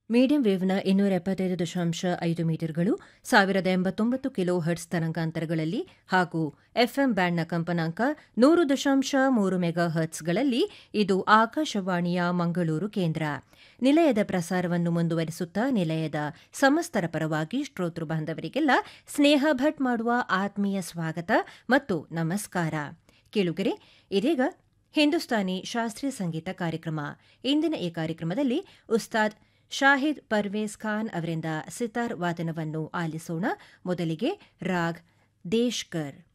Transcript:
medium ವೇವ್ನ ಇನ್ನೂರ ಎಪ್ಪತ್ತೈದು ದಶಾಂಶ ಐದು ಮೀಟರ್ಗಳು ಸಾವಿರದ ಎಂಬತ್ತೊಂಬತ್ತು ಕಿಲೋ ಹರ್ಟ್ಸ್ ತರಂಗಾಂತರಗಳಲ್ಲಿ ಹಾಗೂ ಎಫ್ಎಂ ಬ್ಯಾಂಡ್ನ ಕಂಪನಾಂಕ ನೂರು ದಶಾಂಶ ಮೂರು ಮೆಗಾ ಹರ್ಟ್ಸ್ಗಳಲ್ಲಿ ಇದು ಆಕಾಶವಾಣಿಯ ಮಂಗಳೂರು ಕೇಂದ್ರ ನಿಲಯದ ಪ್ರಸಾರವನ್ನು ಮುಂದುವರಿಸುತ್ತಾ ನಿಲಯದ ಸಮಸ್ತರ ಪರವಾಗಿ ಶ್ರೋತೃ ಬಾಂಧವರಿಗೆಲ್ಲ ಸ್ನೇಹ ಭಟ್ ಮಾಡುವ ಆತ್ಮೀಯ ಸ್ವಾಗತ ಮತ್ತು ನಮಸ್ಕಾರ ಕೇಳುಗರೆ ಇದೀಗ ಹಿಂದೂಸ್ತಾನಿ ಶಾಸ್ತ್ರೀಯ ಸಂಗೀತ ಕಾರ್ಯಕ್ರಮ ಇಂದಿನ ಈ ಕಾರ್ಯಕ್ರಮದಲ್ಲಿ ಉಸ್ತಾದ್ ಶಾಹಿದ್ ಪರ್ವೇಜ್ ಖಾನ್ ಅವರಿಂದ ಸಿತಾರ್ ವಾದನವನ್ನು ಆಲಿಸೋಣ ಮೊದಲಿಗೆ ರಾಗ್ ದೇಶ್ಕರ್